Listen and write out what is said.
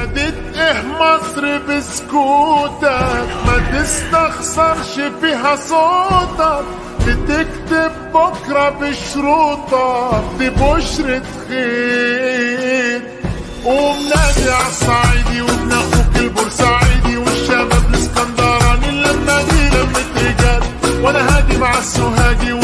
فادت ايه مصر بسكوتك ما تستخسرش فيها صوتك بتكتب بكرة بشروطك دي بشرة خير قوم نادي على الصعيدي وابن اخوك البورسعيدي والشباب الاسكندراني لما دي لمة رجال وانا هادي مع السوهاجي